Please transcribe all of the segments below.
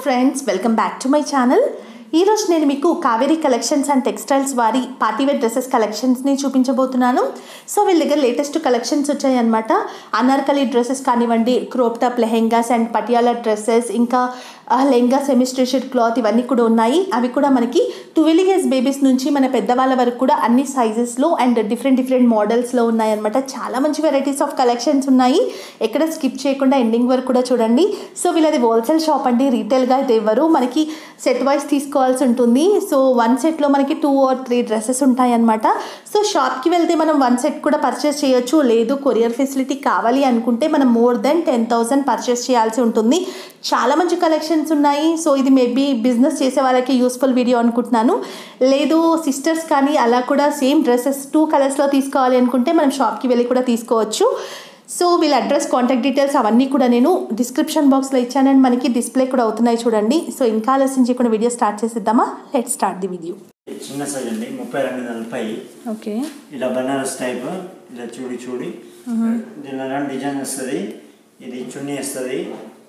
Friends welcome back to my channel ఈరోజు నేను మీకు కావేరీ కలెక్షన్స్ అండ్ టెక్స్టైల్స్ వారి పార్టీవేర్ డ్రెస్సెస్ కలెక్షన్స్ని చూపించబోతున్నాను సో వీళ్ళ దగ్గర లేటెస్ట్ కలెక్షన్స్ వచ్చాయన్నమాట అనార్కలి డ్రెస్సెస్ కానివ్వండి crop top lehengas and Patiala dresses ఇంకా ఆ, లెహంగా సెమీ స్ట్రెచెడ్ క్లాత్ ఇవన్నీ కూడా ఉన్నాయి అవి కూడా మనకి ట్వెల్వ్ ఇయర్స్ బేబీస్ నుంచి మన పెద్దవాళ్ళ వరకు కూడా అన్ని సైజెస్లో అండ్ డిఫరెంట్ డిఫరెంట్ మోడల్స్లో ఉన్నాయన్నమాట చాలా మంచి వెరైటీస్ ఆఫ్ కలెక్షన్స్ ఉన్నాయి ఎక్కడ స్కిప్ చేయకుండా ఎండింగ్ వరకు కూడా చూడండి సో వీళ్ళది హోల్సేల్ షాప్ అండి రీటైల్గా అయితే ఇవ్వరు మనకి సెట్ వైస్ తీసుకోవాల్సి ఉంటుంది సో వన్ సెట్లో మనకి టూ ఆర్ త్రీ డ్రెస్సెస్ ఉంటాయన్నమాట సో షాప్కి వెళ్తే మనం వన్ సెట్ కూడా పర్చేస్ చేయొచ్చు లేదు కొరియర్ ఫెసిలిటీ కావాలి అనుకుంటే మనం more than ten thousand purchase చేయాల్సి ఉంటుంది చాలా మంచి కలెక్షన్స్ ఉన్నాయి సో ఇది మేబీ బిజినెస్ చేసే వాళ్ళకి యూస్ఫుల్ వీడియో అనుకుంటున్నాను లేదు సిస్టర్స్ కానీ అలా కూడా సేమ్ డ్రెస్సెస్ టూ కలర్స్లో తీసుకోవాలి అనుకుంటే మనం షాప్కి వెళ్ళి కూడా తీసుకోవచ్చు సో వీళ్ళ అడ్రస్ కాంటాక్ట్ డీటెయిల్స్ అవన్నీ కూడా నేను డిస్క్రిప్షన్ బాక్స్లో ఇచ్చాను అండ్ మనకి డిస్ప్లే కూడా అవుతున్నాయి చూడండి సో ఇంకా ఆలస్యం చేయకుండా వీడియో స్టార్ట్ చేసేద్దామా లెట్ స్టార్ట్ ది వీడియో చిన్న సైజ్ అండి ముప్పై రెండు నలభై ఓకే ఇలా బనారస్ టైప్ ఇలా చూడి చూడి దీనిలో రెండు డిజైన్ వస్తుంది ఇది చున్నీ వస్తుంది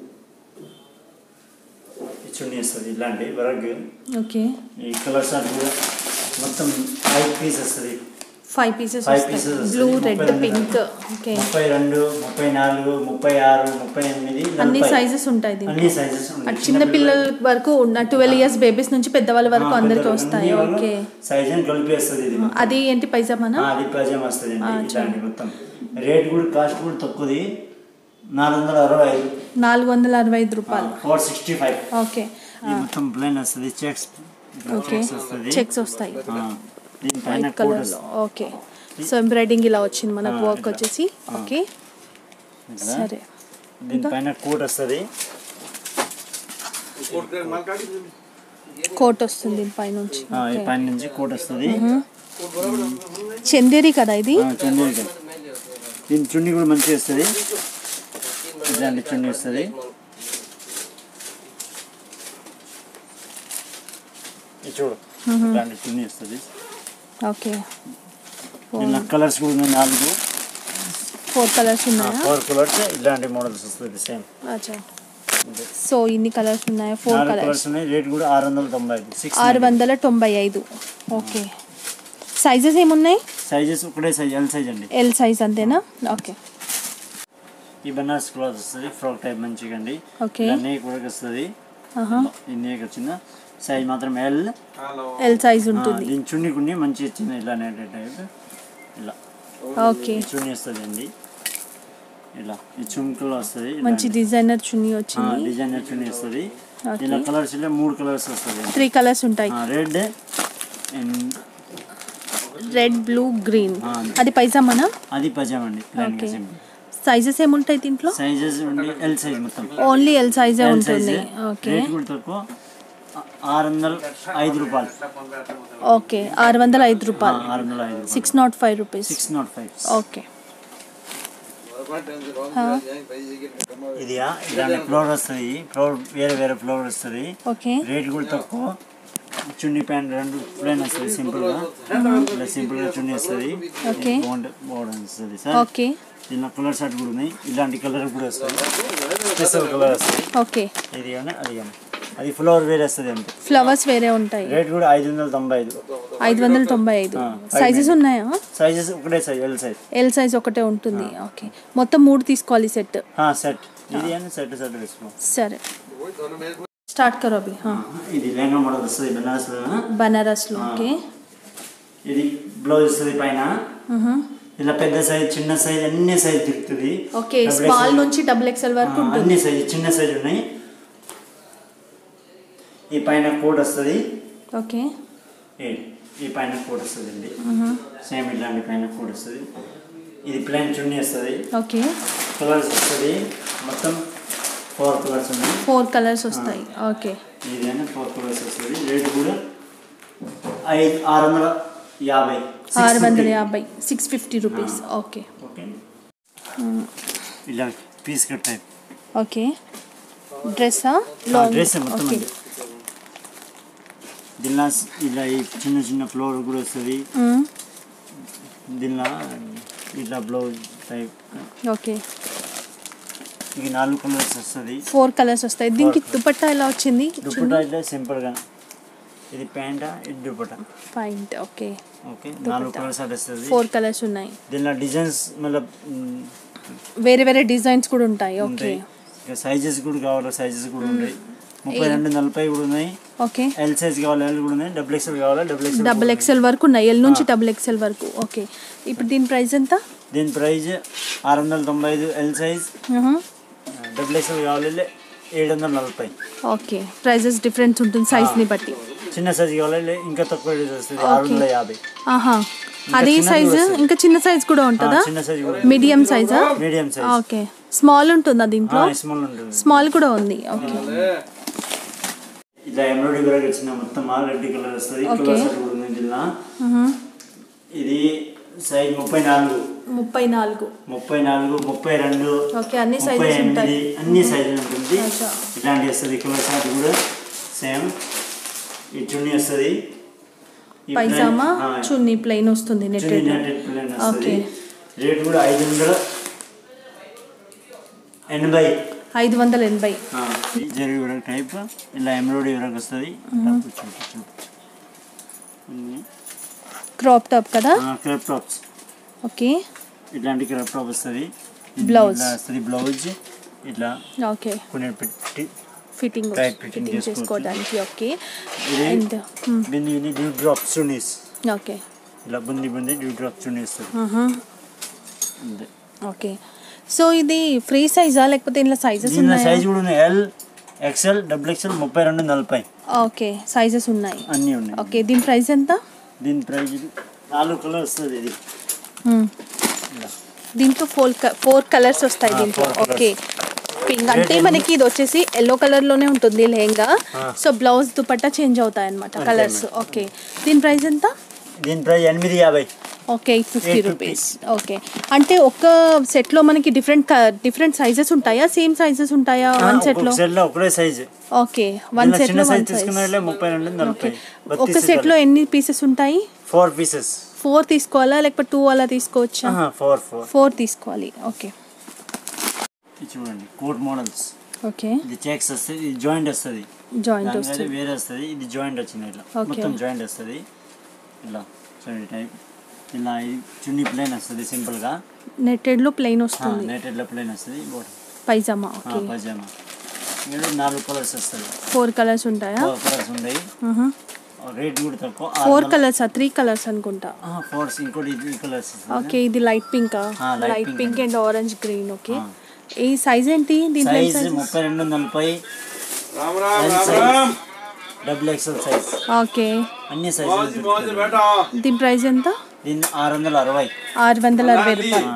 ఈ చున్నీ వస్తుంది ఇలాంటి వరగ్ ఓకే ఈ కలర్స్ అటు కూడా మొత్తం ఫైవ్ పీస్ వస్తుంది five pieces five pieces blue వస్తాయి. రెడ్ ముప్పై పింక్ ఓకే ముప్పై రెండు ముప్పై నాలుగు ముప్పై ఆరు ముప్పై ఎనిమిది అన్ని నలభై. సైజెస్ ఉంటాయి దీంట్లో అన్ని సైజెస్ అటు చిన్న పిల్లల వరకు ఉన్న ట్వెల్వ్ ఇయర్స్ బేబీస్ నుంచి పెద్దవాళ్ళ వరకు అందరికి వస్తాయి ఓకే సైజ్ అని కలిపి వస్తుంది ఇది అది ఏంటి పైజామానా ఆ, అది పజామా వస్తుంది ఆ, అండి ఇట్లాంటి మొత్తం రేట్ కూడా కాస్ట్ కూడా తక్కువది నాలుగు వందల అరవై ఐదు నాలుగు వందల అరవై ఐదు రూపాయలు ఫోర్ సిక్స్టీ ఫైవ్ ఓకే ఇది మొత్తం ప్లైన్ వస్తుంది చెక్స్ ఓకే చెక్స్ వస్తుంది చెక్స్ వస్తాయి ఆ, దీనిపైన వైట్ కోట్ కలర్ లో ఓకే సో ఎంబ్రాయిడింగ్ ఇలా వచ్చింది మనకు వర్క్ వచ్చేసి ఓకే వస్తుంది సరే దీనిపైన కోట్ వస్తుంది కోట్ వస్తుంది దీని పైనుంచి ఆ, ఈ పైన నుంచి కోట్ వస్తుంది చందేరి కదా ఇది ఆ, చున్నీ ఇది. దీని చున్నీ కూడా మంచిగా వస్తుంది ఇట్లాంటి చున్నీ వస్తుంది ఇది చూడు ఇట్లాంటి చున్నీ వస్తుంది ఓకే దీనిలో కలర్స్ కూడా ఉన్నాయి నాలుగు ఫోర్ కలర్స్ ఉన్నాయా ఫోర్ కలర్స్ ఇలాంటి మోడల్స్ వస్తుంది సేమ్ అచ్చా సో ఇన్ని కలర్స్ ఉన్నాయా ఫోర్ నాలుగు కలర్స్ కలర్స్ ఉన్నాయి రేట్ కూడా ఆరు వందల తొంభై ఐదు సిక్స్ ఆరు వందల తొంభై ఐదు ఓకే సైజెస్ ఏమున్నాయి సైజెస్ ఒకటే సైజ్ ఎల్ సైజ్ అండి ఎల్ సైజ్ అంతేనా ఓకే ఈ బనారస్ క్లాత్ వస్తుంది ఫ్రాక్ టైప్ మంచిగా అండి ఓకే నేక్ కూడా వస్తుంది ఆహా ఈ నేక్ వచ్చింది సైజ్ మాత్రం ఎల్ ఎల్ సైజ్ ఉంటుంది దీని చున్నీ కొన్ని మంచి వచ్చింది ఇలా నెట్ టైప్ ఇలా ఓకే ఈ చున్నీ వస్తుంది అండి ఇలా ఈ చుమ్కలు వస్తుంది మంచి డిజైనర్ చున్నీ వచ్చింది డిజైనర్ చున్నీ వస్తుంది ఓకే ఇలా కలర్స్ ఇలా మూడు కలర్స్ వస్తుంది త్రీ కలర్స్ ఉంటాయి red and red blue green ఆ. అది పైజామానా అది పజామా అండి ప్లైన్ ఓకే సైజెస్ ఏముంటాయి దీంట్లో సైజెస్ ఉండి ఎల్ సైజ్ మొత్తం ఓన్లీ ఎల్ సైజే ఎల్ ఉంటుంది సైజ్ ఓకే రేట్ కూడా తక్కువ ఆ- ఆరు వందల ఐదు రూపాయలు ఓకే ఆరు వందల ఐదు రూపాయలు ఆరు వందల ఐదు రూపాయలు six not five rupees six not five okay ఇది ఇలాంటి ఫ్లోర్ వస్తుంది ఫ్లోర్ వేరే వేరే ఫ్లోర్ వస్తుంది ఓకే రేట్ కూడా తక్కువ చున్నీ ప్యాంట్ రెండు ప్లేన్ వస్తుంది సింపుల్ గా ఇలా సింపుల్ గా చున్నీ వస్తుంది ఓకే బాగుంటుంది బాగుంటుంది వస్తుంది సార్ ఓకే దీనిలో కలర్ షర్ట్ కూడా ఉన్నాయి ఇలాంటి కలర్ కూడా వస్తుంది స్పెషల్ కలర్ వస్తుంది ఓకే ఇది కానీ అది కానీ అది ఫ్లోర్ వేరే వస్తుంది అంతే ఫ్లవర్స్ వేరే ఉంటాయి రేట్ కూడా ఐదు వందల తొంభై ఐదు ఐదు వందల తొంభై ఐదు ఆ, సైజెస్ ఉన్నాయా సైజెస్ ఒకటే size L size L size ఒకటే ఉంటుంది ఓకే మొత్తం మూడు తీసుకోవాలి సెట్ సెట్ ఇది అని సెట్ సెట్ వేసుకో సరే స్టార్ట్ కరో అభి हाँ ఇది లెహంగా మోడల్ వస్తుంది బనారస్ బనారస్లో ఓకే ఇది బ్లౌజ్ వస్తుంది పైన మ్హూ. ఇలా పెద్ద సైజ్ చిన్న సైజ్ అన్ని సైజ్ దొరుకుతుంది ఓకే Double స్మాల్ XL. నుంచి డబుల్ ఎక్స్ఎల్ వరకు ఆ, ఉంటుంది అన్ని సైజ్ చిన్న సైజ్ ఉన్నాయి ఈ పైన కోట్ వస్తుంది ఓకే ఈ- ఈ పైన కోట్ వస్తుంది అండి సేమ్ ఇలాంటి పైన కోట్ వస్తుంది ఇది ప్లెయిన్ చున్నీ వస్తుంది ఓకే కలర్స్ వస్తుంది మొత్తం ఫోర్ కలర్స్ ఉన్నాయి ఫోర్ కలర్స్ వస్తాయి ఓకే ఇది అని ఫోర్ కలర్స్ వస్తుంది రేట్ కూడా ఐదు ఆరు వందల యాభై ఆరు వందల యాభై six fifty rupees okay okay ఇలా పీస్ కట్ టైప్ ఓకే డ్రెస్సా లాంగ్ డ్రెస్ మొత్తం ఓకే అండి దీనిలో ఇలా ఈ చిన్న చిన్న ఫ్లోర్ కూడా వస్తుంది మ్మ్. దీనిలో ఇట్లా బ్లౌజ్ టైప్ ఓకే ఇది నాలుగు కలర్స్ వస్తుంది ఫోర్ కలర్స్ వస్తాయి దీనికి దుపట్టా ఎలా వచ్చింది దుప్పటా ఇట్లా సింపుల్గా ఇది ప్యాంట్ ఇది దుప్పటా పాయింట్ ఓకే ఓకే నాలుగు కలర్స్ అట్లా వస్తుంది ఫోర్ కలర్స్ ఉన్నాయి దీనిలో డిజైన్స్ మళ్ళీ వేరే వేరే డిజైన్స్ కూడా ఉంటాయి ఓకే ఉంటాయి ఇక సైజెస్ కూడా కావాలి సైజెస్ కూడా ఉంటాయి ముప్పై రెండు నలభై కూడా ఉన్నాయి ఓకే ఎల్ సైజ్ కావాలి ఎల్ కూడా ఉన్నాయి డబుల్ ఎక్స్ఎల్ కావాలి డబుల్ ఎక్స్ఎల్ డబుల్ ఎక్స్ఎల్ వరకు ఉన్నాయి ఎల్ నుంచి డబుల్ ఎక్స్ఎల్ వరకు ఓకే ఇప్పుడు దీని ప్రైస్ ఎంత దీని ప్రైస్ ఆరు వందల తొంభై ఐదు ఎల్ సైజ్ ఆహా. డబుల్ ఎక్స్ఎల్ కావాలి ఏడు వందల నలభై ఓకే ప్రైజెస్ డిఫరెన్స్ ఉంటుంది సైజ్ని బట్టి చిన్న సైజ్ కావాలి ఇంకా తక్కువ రేట్ వస్తుంది ఆరు వందల యాభై ఆహా అదే చిన్నది సైజ్ కూడా వస్తుంది. ఇంకా చిన్న సైజ్ కూడా ఉంటుందా చిన్న సైజ్ కూడా మీడియం సైజా మీడియం సైజ్ ఓకే స్మాల్ ఉంటుందా దీంట్లో స్మాల్ ఉంటుంది స్మాల్ కూడా ఉంది ఓకే ఇట్లా ఎంబ్రాయిడరీ కూడా వచ్చిన మొత్తం ఆల్ రెడ్ కలర్ వస్తుంది Okay. కలర్ సెట్ కూడా ఉంది ఇలా ఇది సైజ్ ముప్పై నాలుగు ముప్పై నాలుగు ముప్పై నాలుగు ముప్పై రెండు ఓకే అన్ని ముప్పై సైజెస్ ఎనిమిది ఉంటాయి అన్ని సైజులు ఉంటుంది అచ్చా. ఇట్లాంటి వస్తుంది కలర్ షార్ట్ కూడా సేమ్ ఈ చున్నీ వస్తుంది ఈ పైజామా ప్లైన్- ఆ, చున్నీ ప్లెయిన్ వస్తుంది చున్నీ నెట్టెడ్ నెట్టెడ్ ప్లైన్ వస్తుంది ఓకే. రేట్ కూడా ఐదు వందల ఎనభై ఐదు వందల ఎనభై ఆ, ఈ జరీ వరకు టైప్ ఇలా ఎంబ్రాయిడరీ వరకు వస్తుంది ఇలా కూర్చో, కూర్చో, కూర్చో. ఉన్ని. క్రాప్ టాప్ కదా ఆ, క్రాప్ టాప్స్ ఓకే ఇట్లాంటి క్రాప్ టాప్ వస్తుంది Blouse. ఇట్లా వస్తుంది బ్లౌజ్ ఇట్లా ఓకే కొన్ని పెట్టి ఫిట్టింగ్ Tight fitting ఫిట్టింగ్ చేసుకోవచ్చు. చేసుకోవడానికి ఓకే ఇది అండ్ బింది బింది డ్యూ డ్రాప్ చున్నీస్ ఓకే ఇలా బుంది బుంది డ్యూ డ్రాప్ చున్నీ వస్తుంది అంతే ఓకే సో ఇది ఫ్రీ సైజా లేకపోతే ఇందులో సైజెస్ దీనిలో ఉన్నాయా సైజ్ కూడా ఉన్నాయి ఎల్ ఎక్స్ఎల్ డబుల్ ఎక్స్ఎల్ ముప్పై రెండు నలభై ఓకే సైజెస్ ఉన్నాయి అన్నీ ఉన్నాయి ఓకే దీని ప్రైస్ ఎంత దీని ప్రైజ్ నాలుగు కలర్ వస్తుంది ఇది మ్మ్. ఇలా దీంట్లో ఫోర్ ఫోర్ కలర్స్ వస్తాయి ఆ, దీంట్లో four colours. ఓకే పింక్ అంటే మనకి ఇది వచ్చేసి ఎల్లో కలర్ లోనే ఉంటుంది లెహంగా ఆ. సో బ్లౌజ్ దుపట్టా చేంజ్ అవుతాయి అనమాట అంతే కలర్స్ మేడం. ఓకే దీని ప్రైస్ ఎంత దీని ప్రైజ్ ఎనిమిది యాభై okay eight fifty 850. Rupees okay అంటే ఒక్క సెట్ లో మనకి డిఫరెంట్ డిఫరెంట్ సైజెస్ ఉంటాయా సేమ్ సైజెస్ ఉంటాయా వన్ సెట్ లో సెట్ లో ఒకటే సైజ్ ఓకే వన్ సెట్ చిన్న లో సైజ్ వన్ సైజ్ తీసుకున్నట్లే ముప్పై రెండు నలభై ఒక సెట్ లో ఎన్ని పీసెస్ ఉంటాయి ఫోర్ పీసెస్ ఫోర్ తీసుకోవాలా లేకపోతే టూ అలా తీసుకోవచ్చా ఫోర్ ఫోర్ ఫోర్ తీసుకోవాలి ఓకే ఇది చూడండి కోట్ మోడల్స్ ఓకే ఇది చెక్స్ వస్తుంది ఇది జాయింట్ వస్తుంది జాయింట్ దాని మీద వస్తుంది వేరే వస్తుంది ఇది జాయింట్ వచ్చింది ఇట్లా Okay. మొత్తం జాయింట్ వస్తుంది ఇలా చూడండి టైప్ ఇలా ఇది చున్నీ ప్లేన్ వస్తుంది సింపుల్ గా నెట్టెడ్ లో ప్లెయిన్ వస్తుంది నెటెడ్ లో ప్లేన్ వస్తుంది బాటమ్ పైజామా ఓకే పైజామా ఇక్కడ నాలుగు కలర్స్ వస్తుంది ఫోర్ కలర్స్ ఉంటాయా ఫోర్ కలర్స్ ఉన్నాయి రేట్ కూడా తక్కువ ఫోర్ కలర్స్ త్రీ కలర్స్ అనుకుంటా ఫోర్స్ ఇంకోటి ఇది కలర్స్ ఓకే ఇది లైట్ పింక్ ఆ, light light pink pink and orange green okay ఆ. ఈ సైజ్ ఏంటి దీంట్లో సైజ్ సైజ్ ముప్పై రెండు నలభై Ram Ram Ram Ram double XL size okay అన్ని मौज मौज సైజులు बेटा దీని ప్రైస్ ఎంత దీన్ని ఆరు వందల అరవై ఆరు వందల అరవై రూపాయలు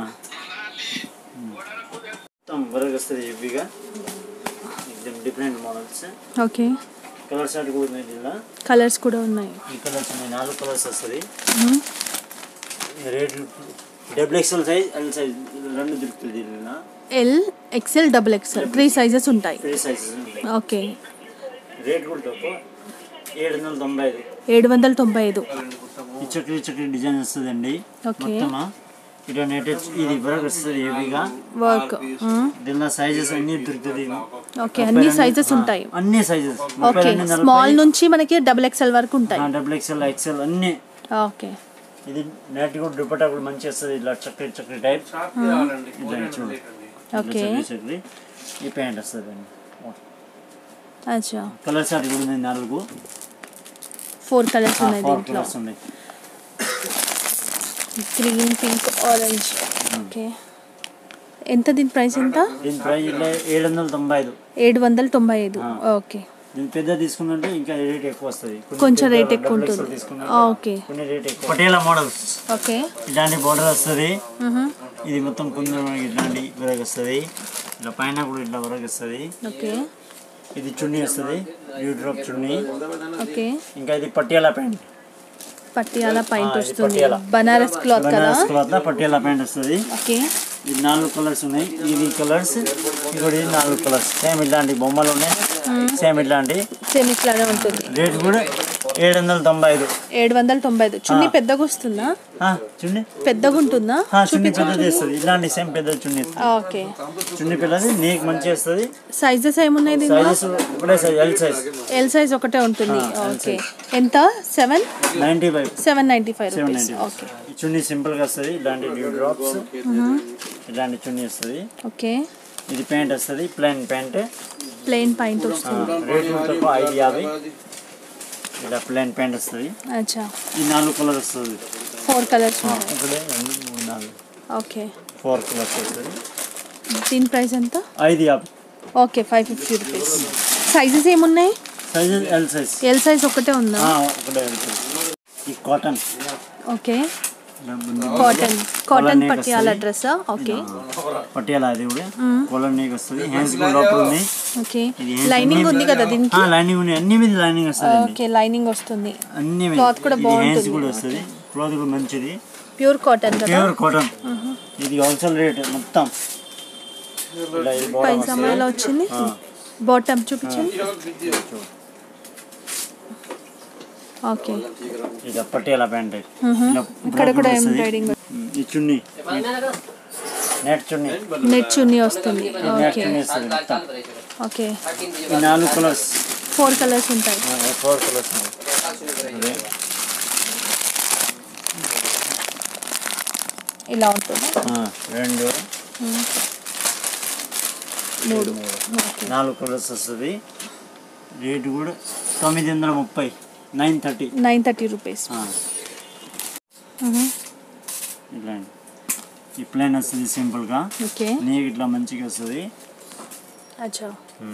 మొత్తం వరకు వస్తుంది హెవీగా ఎక్దమ్ different models okay colour short కూడా ఉన్నాయి దీనిలో కలర్స్ కూడా ఉన్నాయి ఈ కలర్స్ ఉన్నాయి నాలుగు కలర్స్ వస్తుంది మ్మ్. రేట్లు double XL size L size రెండు దొరుకుతుంది దీనిలో L XL double XL three sizes ఉంటాయి త్రీ సైజెస్ ఉంటాయి ఓకే రేట్ కూడా తక్కువ ఏడు వందల తొంభై ఐదు ఏడు వందల తొంభై ఐదు ఈ చక్కటి చక్కటి డిజైన్ వస్తుందండి ఓకే. మొత్తమా ఇట్లా నెట్ ఇది వరకు వస్తుంది హెవీగా వర్క్ దీనిలో సైజెస్ అన్ని దొరుకుతుంది ఓకే అన్ని సైజెస్ ఉంటాయి అన్ని సైజెస్ ముప్పై ఓకే రెండు నలభై స్మాల్ నుంచి మనకి డబుల్ ఎక్సెల్ వరకు ఉంటాయి డబుల్ ఎక్స్ఎల్ ఎక్స్ఎల్ అన్ని ఓకే ఇది నెట్ కూడా దుపట్టా కూడా మంచి వస్తుంది ఇట్లా చక్కటి చక్కటి టైప్ ఇట్లా చూడు ఇట్లా ఓకే చక్కటి చక్కటి ఈ ప్యాంట్ వస్తుంది అండి అచ్చా కలర్ షార్ట్ కూడా ఉంది నాలుగు ఫోర్ కలర్స్ ఉన్నాయి ఫోర్ దీంట్లో కలర్స్ ఉన్నాయి గ్రీన్ పింక్ ఆరెంజ్ ఓకే ఎంత దీని ప్రైస్ ఎంత దీని ప్రైస్ ఇట్లా ఏడు వందల తొంభై ఐదు ఏడు వందల తొంభై ఐదు ఆ. ఓకే దీని పెద్ద తీసుకున్నట్టే ఇంకా రేట్ ఎక్కువ వస్తుంది కొన్ని కొంచెం పెద్ద రేట్ ఎక్కువ double XL ఉంటుంది తీసుకున్నట్టే ఓకే కొన్ని రేట్ ఎక్కువ పటేలా మోడల్స్ ఓకే ఇలాంటి బోర్డర్ వస్తుంది మ్హూ. ఇది మొత్తం కుందరం ఇట్లాంటి వరకు వస్తుంది ఇట్లా పైన కూడా ఇట్లా వరకు వస్తుంది ఓకే ఇది చున్నీ వస్తుంది యూ డ్రాప్ చున్నీ ఓకే ఇంకా ఇది పటియాలా ప్యాంట్ పట్టియాల పాయింట్ ఆ, ఇది వస్తుంది పటియాలా. బనారస్ క్లాత్ కదా బనారస్ క్లాత్ పటియాలా ప్యాంట్ వస్తుంది ఓకే ఇది నాలుగు కలర్స్ ఉన్నాయి ఇవి కలర్స్ ఇంకోటి ఇది నాలుగు కలర్స్ సేమ్ ఇట్లాంటి బొమ్మలు ఉన్నాయి సేమ్ ఇట్లాంటి సేమ్ ఇట్లానే ఉంటుంది రేట్ కూడా ఏడు వందల తొంభై ఐదు ఏడు వందల తొంభై ఐదు చున్నీ పెద్దగా వస్తుందా ఆ, చున్నీ పెద్దగా ఉంటుందా ఆ, చున్నీ పెద్దది వస్తుంది ఇలాంటి సేమ్ పెద్ద చున్నీ ఇస్తుంది. ఓకే చున్నీ పెద్దది నీకు మంచిగా వస్తుంది సైజెస్ ఏమున్నాయి దీనిలో సైజెస్ ఒకటే size L size L size ఒకటే ఉంటుంది ఓకే ఎంత seven ninety five seven ninety five seven rupees ninety okay ఈ చున్నీ సింపుల్గా వస్తుంది ఇలాంటి డ్యూ డ్రాప్స్ ఇలాంటి చున్నీ వస్తుంది ఓకే ఇది ప్యాంట్ వస్తుంది ప్లెయిన్ ప్యాంట్ ప్లెయిన్ పాయింట్ వస్తుంది రేట్ తక్కువ ఐదు యాభై ఇలా ప్లెయిన్ ప్యాంట్ వస్తుంది అచ్చా ఈ నాలుగు కలర్ వస్తుంది ఫోర్ కలర్స్ ఒకటే రెండు మూడు నాలుగు ఓకే ఫోర్ కలర్స్ వస్తుంది దీని ప్రైస్ ఎంత ఐదు యాభై okay five fifty rupees sizes ఏమున్నాయి sizes L size L size ఒకటే ఉందా ఒకటే ఎల్ సైజ్ ఈ కాటన్ ఓకే ఇలా ఉంది. కాటన్ కాటన్ neck పటియాల వస్తది. డ్రెస్ ఓకే పట్టియాల అది కూడా కొలర్ నీకు వస్తుంది హ్యాండ్స్ కూడా లోపల ఉన్నాయి ఓకే ఇది hands లైనింగ్ అన్ని- ఉంది కదా దీనికి ఆ, లైనింగ్ ఉన్నాయి అన్ని మీద లైనింగ్ వస్తుంది ఓకే లైనింగ్ వస్తుంది అన్ని మీద Cloth కూడా ఇది హ్యాండ్స్ బాగుంటుంది. కూడా వస్తుంది క్లాత్ కూడా మంచిది ప్యూర్ కాటన్ కదా ప్యూర్ కాటన్ ఇది హోల్సేల్ రేట్ మొత్తం ఇలా ఇది bottom పైజామా ఎలా వచ్చింది బాటమ్ చూపించండి ఓకే ఇది పట్టియాల ప్యాంట్ ఇక్కడ కూడా ఎంబ్రాయిడింగ్ ఈ చున్నీ నెట్ చున్నీ నెట్ చున్నీ వస్తుంది నెట్ ఓకే చున్నీ వస్తుంది మొత్తం ఓకే ఈ నాలుగు కలర్స్ ఫోర్ కలర్స్ ఉంటాయి ఫోర్ కలర్స్ ఇలా ఉంటుంది రెండు మూడు ఓకే నాలుగు కలర్స్ వస్తుంది రేటు కూడా తొమ్మిది వందల ముప్పై nine thirty nine thirty rupees ఇట్లా ఈ ప్లేన్ వస్తుంది సింపుల్గా ఓకే నీకు ఇట్లా మంచిగా వస్తుంది అచ్చా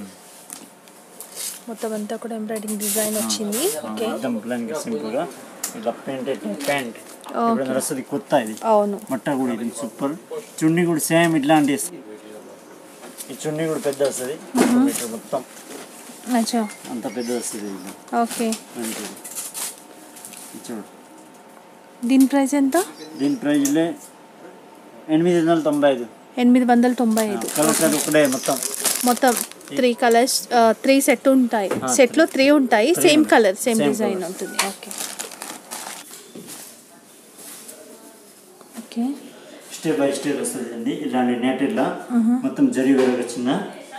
మొత్తం అంతా కూడా ఎంబ్రాయిడింగ్ డిజైన్ వచ్చింది ఓకే మొత్తం ప్లేన్గా సింపుల్గా ఇట్లా ప్యాంట్ ప్యాంట్ ఇప్పుడు వస్తుంది కొత్త ఇది అవును మట్ట కూడా ఇది సూపర్ చున్నీ కూడా సేమ్ ఇట్లాంటి ఈ చున్నీ కూడా పెద్ద వస్తుంది మీటర్ మొత్తం అచ్చా అంత పెద్ద వస్తుంది ఇది ఓకే మంచిది ఇది చూడు దీని ప్రైస్ ఎంత దీని ప్రైజ్లే ఎనిమిది వందల తొంభై ఐదు ఎనిమిది వందల తొంభై ఐదు కలర్స్ అది ఒకటే మొత్తం మొత్తం త్రీ కలర్స్ త్రీ సెట్ ఉంటాయి సెట్లో త్రీ ఉంటాయి same colour same Same design colours. ఉంటుంది okay okay step by step వస్తుంది అండి ఇలాంటి నెట్ ఇట్లా మొత్తం జరి వరకు వచ్చిందా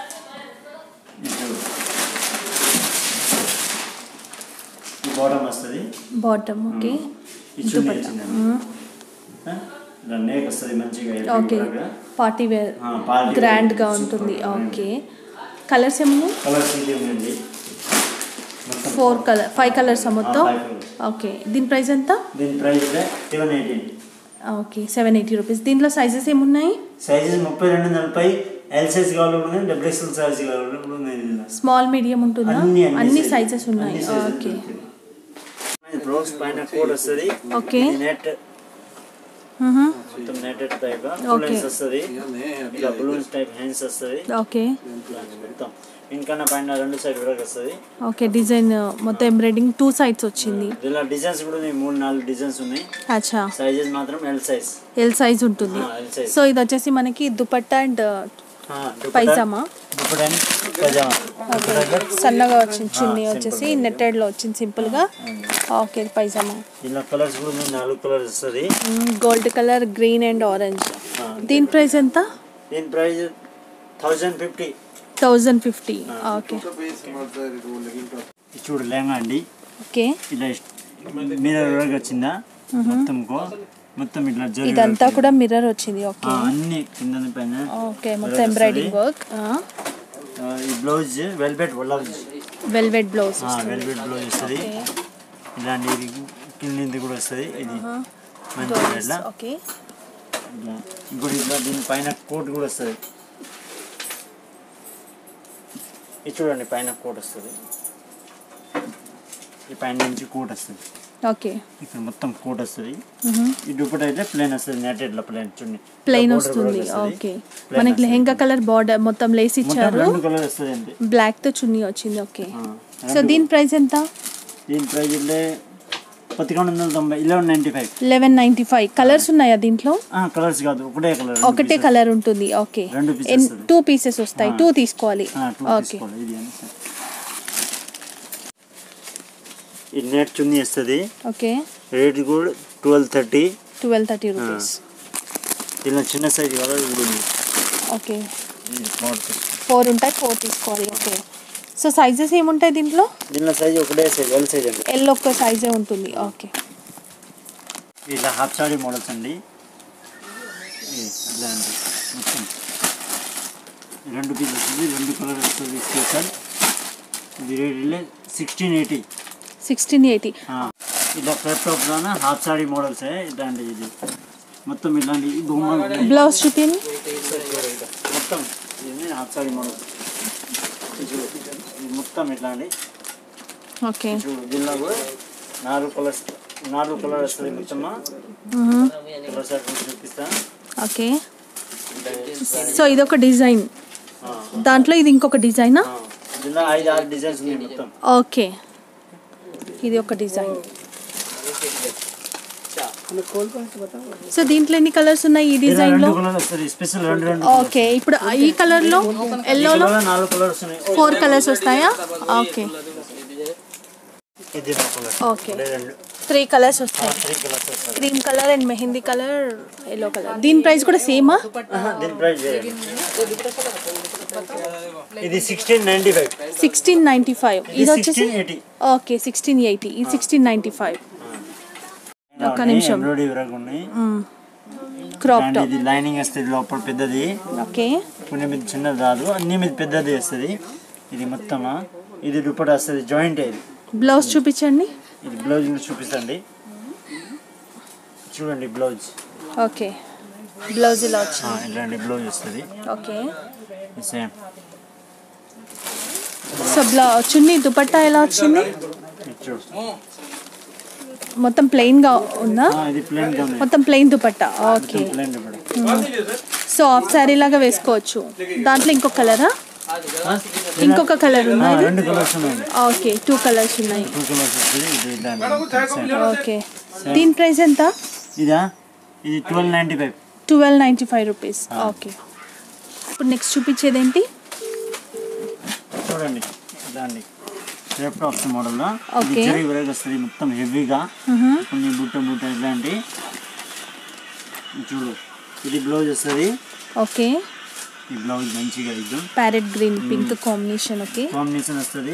ఈ బాటమ్ వస్తుంది బాటమ్ ఓకే ఈ చున్నీ వచ్చిందండి ఆ? ఇలా నేక్ వస్తుంది మంచిగా ఓకే పార్టీ వేర్ ఆ, party గ్రాండ్ గా wear. ఉంటుంది Super. ఓకే కలర్స్ ఏమున్నాయి కలర్స్ ఇది ఉందండి మొత్తం ఫోర్ కలర్ ఫైవ్ కలర్స్ మొత్తం five colours. ఓకే దీని ప్రైస్ ఎంత దీని price seven eighteen okay seven eighty rupees దీంట్లో సైజెస్ ఏమున్నాయి సైజెస్ ముప్పై రెండు నలభై ఎల్ సైజ్ కావాలి కూడా ఉంది డబుల్ ఎక్స్ఎల్ సైజ్ కావాలి కూడా ఉంది ఇందులో. స్మాల్ మీడియం ఉంటుందా అన్ని అన్ని size- సైజెస్ ఉన్నాయి అన్ని sizes ఓకే దొరుకుతాయి. ఇది బ్లౌజ్ పైన కోడ్ వస్తుంది ఓకే నెట్ మ్హూ. మొత్తం నెటెడ్ టైప్ Okay. హ్యాండ్స్ వస్తుంది ఇలా బలూన్స్ టైప్ హ్యాండ్స్ వస్తుంది ఓకే మొత్తం ఇంకా పైన రెండు సైడ్ వరకు వస్తుంది ఓకే డిజైన్ మొత్తం ఎంబ్రాయిడింగ్ టూ సైడ్స్ వచ్చింది ఇలా డిజైన్స్ కూడా ఉన్నాయి మూడు నాలుగు డిజైన్స్ ఉన్నాయి అచ్చా సైజెస్ మాత్రం ఎల్ సైజ్ ఎల్ సైజ్ ఉంటుంది ఆ, L size. సో ఇది వచ్చేసి మనకి dupatta and pyjama dupatta pyjama okay సన్నగా వచ్చింది చున్నీ వచ్చేసి నెట్టెడ్ లో వచ్చింది సింపుల్ గా ఓకే పైజామా ఇలా కలర్స్ కూడా ఉన్నాయి నాలుగు కలర్స్ వస్తుంది gold colour green and orange దీని ప్రైస్ ఎంత దీని price thousand fifty thousand fifty okay చూడు లేంగా అండి ఓకే ఇలా మిర్రర్ వరకు వచ్చిందా మొత్తం కో మొత్తం ఇట్లా జరిగి ఇదంతా కూడా మిర్రర్ వచ్చింది ఓకే అన్ని కింద పైన ఓకే మొత్తం ఎంబ్రాయిడింగ్ వర్క్ ఆ, ఈ blouse velvet blouse velvet blouse velvet blouse వస్తుంది ఇలాంటి ఇది కింది కూడా వస్తుంది ఇది మంచిగా ఇట్లా ఓకే ఇట్లా ఇంకోటి ఇట్లా దీని పైన కోట్ కూడా వస్తుంది ఇది చూడండి పైన కోట్ వస్తుంది ఈ పైన నుంచి కోట్ వస్తుంది ఓకే ఇక్కడ మొత్తం కోట్ వస్తుంది ఈ దుప్పట అయితే ప్లేన్ వస్తుంది నెట్ ఇట్లా ప్లేన్ చూడండి ప్లెయిన్ Border వస్తుంది border వస్తది. ఓకే Plain మనకి వస్తది. లెహెంగా కలర్ బార్డర్ మొత్తం లేస్ మొత్తం ఇచ్చారు రెండు కలర్ వస్తుంది అంతే బ్లాక్ తో చున్నీ వచ్చింది ఓకే ఆ, సో రెండు- దీని ప్రైస్ ఎంత దీని ప్రైస్ ఇల్లే పదకొండు వందల తొంభై eleven ninety five eleven ninety five colours ఉన్నాయా దీంట్లో కలర్స్ కాదు ఒకటే కలర్ ఒకటే కలర్ ఉంటుంది ఓకే రెండు pieces వస్తుంది. టూ పీసెస్ వస్తాయి టూ తీసుకోవాలి టూ ఓకే తీసుకోవాలి ఇది అని ఇది నెట్ చున్నీ వస్తుంది ఓకే రేట్ కూడా twelve thirty twelve thirty rupees దీనిలో చిన్న సైజ్ కదా ఇది కూడా ఉంది ఓకే ఇది స్మార్ట్ ఫోర్ ఉంటాయి ఫోర్ తీసుకోవాలి ఓకే సో సైజెస్ ఏముంటాయి దీంట్లో దీనిలో సైజ్ ఒకటే సైజ్ ఎల్ సైజ్ అండి ఎల్ ఒక్క సైజే ఉంటుంది ఓకే ఇలా హాఫ్ సారీ మోడల్స్ అండి ఇది ఇలా అండి మొత్తం ఈ రెండు పీసెస్ ఉంది రెండు కలర్ వస్తుంది స్పెషల్ ఇది rate sixteen eighty sixteen eighty ఇలా క్రెప్ టాప్లోన హాఫ్ సారీ మోడల్స్ ఇలాంటి ఇది మొత్తం ఇలాంటి ఈ బొమ్మలు ఉన్నాయి. బ్లౌజ్ చూపింది మొత్తం ఇది హాఫ్ సారీ మోడల్ ఇది ఇది మొత్తం ఇట్లాంటి ఓకే చూడు దీనిలో కూడా నాలుగు కలర్స్ నాలుగు కలర్ వస్తుంది మొత్తం కలర్ సెట్ చూపిస్తా ఓకే సో ఇది ఒక డిజైన్ దాంట్లో ఇది ఇంకొక డిజైనా ఆ, దీనిలో ఐదు ఆరు డిజైన్స్ ఉన్నాయి మొత్తం ఓకే ఇది ఒక డిజైన్ సో దీంట్లో ఎన్ని కలర్స్ ఉన్నాయి ఈ దీనిలో డిజైన్ లో రెండు కలర్ వస్తుంది స్పెషల్ రెండు రెండు ఓకే ఇప్పుడు ఈ కలర్ లో ఎల్లోలో కలర్ నాలుగు కలర్స్ ఉన్నాయి ఫోర్ కలర్స్ వస్తాయా ఓకే ఇది కలర్ ఓకే రెండు త్రీ కలర్స్ వస్తాయి త్రీ కలర్స్ వస్తుంది cream colour and mehndi colour yellow colour దీని ప్రైస్ కూడా సేమా ఆహా, దీని ప్రైస్ వేరే. ఇది sixteen ninety five sixteen ninety five ఇది వచ్చేసి sixteen eighty okay sixteen eighty ఇది సిక్స్టీన్ నైంటీ ఫైవ్ ఒక్క నిమిషం. ఎంబ్రాయిడరీ వరకు ఉన్నాయి క్రాప్ అండ్ టాప్ ఇది లైనింగ్ వస్తుంది లోపల పెద్దది ఓకే కొన్ని మీద చిన్నది రాదు అన్ని మీద పెద్దది వస్తుంది ఇది మొత్తమా ఇది దుప్పట వస్తుంది జాయింట్ ఇది బ్లౌజ్ చూపించండి ఇది బ్లౌజ్ కూడా చూపిస్తండి చూడండి బ్లౌజ్ ఓకే బ్లౌజ్ ఇలా ఆ, వచ్చింది ఇలాంటి బ్లౌజ్ వస్తుంది okay same so blouse chunni dupatta ఎలా వచ్చింది చూడు మొత్తం ప్లెయిన్ గా ఉందా ఆ, ఇది ప్లేన్ గా ఉంది మొత్తం plain dupatta okay plain dupatta so half sari లాగా వేసుకోవచ్చు దాంట్లో ఇంకొక కలరా ఆ? ఇంకొక కలర్ ఆ, ఉందా ఇది రెండు కలర్స్ ఉన్నాయి ఓకే టూ కలర్స్ ఉన్నాయి టూ కలర్స్ వస్తుంది ఇది ఇలాంటి సేమ్ ఓకే దీని ప్రైస్ ఎంత ఇదా ఇది twelve ninety five twelve ninety five rupees okay ఇప్పుడు నెక్స్ట్ చూపించేది ఏంటి చూడండి ఇలాంటి క్రేప్ టాప్స్ మోడల్లో ఇది Okay. జరీ వరకు వస్తుంది మొత్తం హెవీగా కొన్ని బుట్ట బుట్ట ఇలాంటి ఇది చూడు ఇది బ్లౌజ్ వస్తుంది ఓకే ఈ బ్లౌజ్ మంచిగా ఇది parrot green pink combination okay combination వస్తుంది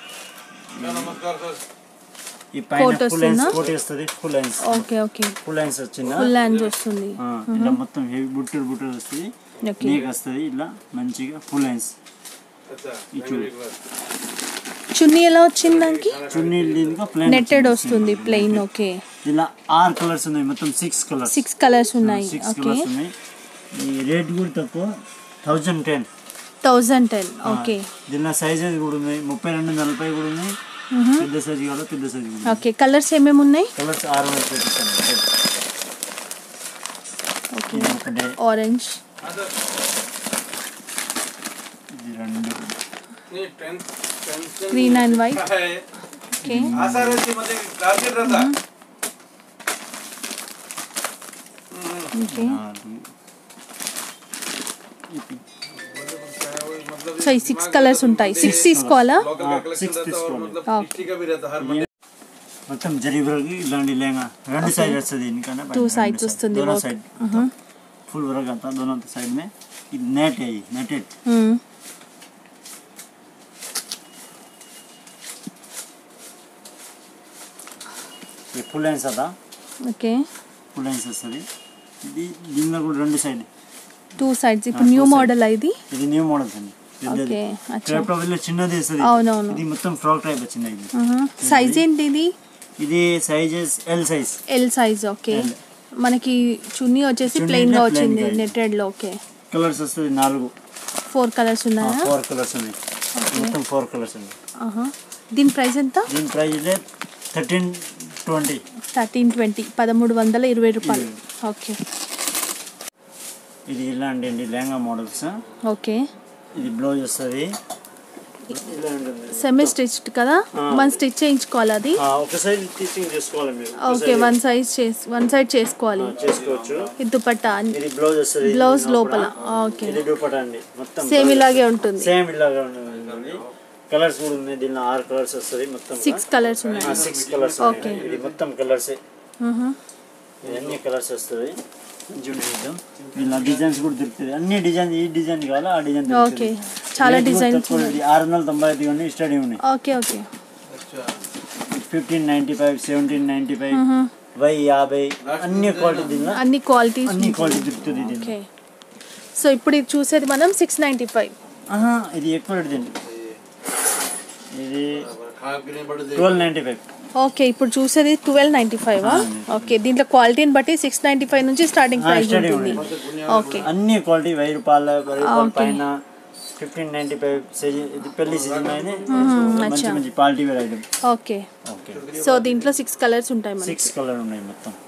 ఈ Coat పైన ఫుల్ లైన్స్ వస్తుందా? కోట్ వస్తుంది full lines okay okay full lines వచ్చిందా ఫుల్ హ్యాండ్స్ వస్తుంది ఆ, ఇలా మొత్తం హెవీ బుట్టలు బుట్టలు వస్తుంది ఓకే నీకు వస్తుంది ఇలా మంచిగా ఫుల్ లైన్స్ ఇది చూడు చున్నీ ఎలా వచ్చింది దానికి చున్నీ దీనికి ప్లేన్ నెట్టెడ్ వస్తుంది ప్లెయిన్ ఓకే ఇలా ఆరు కలర్స్ ఉన్నాయి మొత్తం సిక్స్ కలర్స్ సిక్స్ కలర్స్ ఉన్నాయి సిక్స్ ఓకే కలర్స్ ఉన్నాయి ఈ రేట్ కూడా తక్కువ thousand ten thousand ten okay దీనిలో సైజెస్ కూడా ఉన్నాయి ముప్పై రెండు నలభై కూడా ఉన్నాయి పెద్ద సైజ్ కావాలి పెద్ద సైజ్ కూడా ఓకే కలర్స్ ఏమేమి ఉన్నాయి కలర్స్ ఆరు వరకు చూపిస్తాను ఓకే ఇది ఒకటే ఆరెంజ్ ఇది రెండు గ్రీన్ అండ్ వైట్ ఓకే आशा रहती मतलब टारगेट रहता ఓకే నాలుగు సో ఈ సిక్స్ కలర్స్ ఉంటాయి సిక్స్ తీసుకోవాలా लोकल का कलेक्शन सिक्स रहता और discount. मतलब Okay. हिस्ट्री का भी रहता हर मंडे మొత్తం జరీబురకి ఇలాంటి లేంగా రెండు సైడ్ వస్తుంది ఇన్కన్నా Two sides వస్తుంది दोनों work. साइड फुल वर्क आता दोनों साइड में ये नेट है ये नेटेड ये ఫుల్ లైన్స్ అదా ఓకే ఫుల్ లైన్స్ వస్తుంది ఇది దీనిలో కూడా రెండు సైడ్ టూ సైడ్స్ ఇప్పుడు న్యూ మోడల్ ఇది ఇది న్యూ మోడల్స్ అండి పెద్దది ఓకే అచ్చా క్రేప్ టాప్ లో చిన్నది వస్తుంది అవునవును ఇది మొత్తం ఫ్రాక్ టైప్ వచ్చింది ఇది సైజ్ ఏంటి ఇది ఇది sizes L size L size okay L. మనకి చున్నీ వచ్చేసి చున్నీ ప్లెయిన్ గా plain వచ్చింది గా ఇది. నెట్టెడ్ లో ఓకే కలర్స్ వస్తుంది నాలుగు ఫోర్ కలర్స్ ఉన్నాయా ఫోర్ కలర్స్ ఉన్నాయి మొత్తం ఫోర్ కలర్స్ ఉన్నాయి ఆహా. దీని ప్రైస్ ఎంత దీని ప్రైస్ ఇదే థర్టీన్ ట్వంటీ థర్టీన్ ట్వంటీ పదమూడు వందల ఇరవై రూపాయలు ఓకే ఇది ఇలాంటి అండి లెహంగా మోడల్స్ ఓకే ఇది బ్లౌజ్ వస్తుంది ఇలా ఉంటుంది సెమీ స్టిచ్డ్ కదా వన్ స్టిచ్ చేయించుకోవాలి అది ఆ, ఒక సైడ్ స్టిచ్చింగ్ చేసుకోవాలి మీరు ఒక ఓకే side, వన్ సైజ్ చేసి వన్ సైడ్ చేసుకోవాలి ఆ, చేసుకోవచ్చు ఇది దుపట్టా ఇది బ్లౌజ్ వస్తుంది బ్లౌజ్ లోపల ఓకే ఇది దుపట్టా అండి మొత్తం సేమ్ ఇలాగే ఉంటుంది సేమ్ ఇలాగా ఉంటుంది కలర్స్ కూడా ఉన్నాయి దీనిలో ఆరు కలర్స్ వస్తుంది మొత్తం సిక్స్ కలర్స్ ఉన్నాయి సిక్స్ కలర్స్ Okay. ఇది మొత్తం కలర్స్ మ్హూ. అన్ని కలర్స్ వస్తుంది చూడండి దీనిలో డిజైన్స్ కూడా దొరుకుతుంది అన్ని డిజైన్ ఈ డిజైన్ కావాలా ఆ డిజైన్ ఓకే చాలా డిజైన్స్ ఆరు వందల తొంభై ఐదు ఉన్నాయి స్టడీ ఉన్నాయి okay okay fifteen ninety five seventeen ninety five వై యాభై అన్ని క్వాలిటీ దీనిలో అన్ని క్వాలిటీస్ అన్ని క్వాలిటీ దొరుకుతుంది దీనిలో ఓకే సో ఇప్పుడు ఇది చూసేది మనం సిక్స్ నైంటీ ఫైవ్ ఆహా, ఇది ఎక్కువ రేట్ దీన్ని ఇది खान पीने बड़े दे ట్వెల్వ్ నైంటీ ఫైవ్ ఓకే ఇప్పుడు చూసేది ట్వెల్వ్ నైంటీ ఫైవ్ ఓకే దీంట్లో క్వాలిటీని బట్టి సిక్స్ నైంటీ ఫైవ్ నుంచి స్టార్టింగ్ ఆ, ప్రైస్ starting ఉంటుంది ఓకే అన్ని క్వాలిటీ వెయ్యి రూపాయల వెయ్యి రూపాయల Okay. పైన ఫిఫ్టీన్ నైన్టీ ఫైవ్ ఇది పెళ్లి సీజన్ అయితే మంచి మంచి quality wear item okay okay so దీంట్లో సిక్స్ కలర్స్ ఉంటాయి మనకి సిక్స్ కలర్ ఉన్నాయి మొత్తం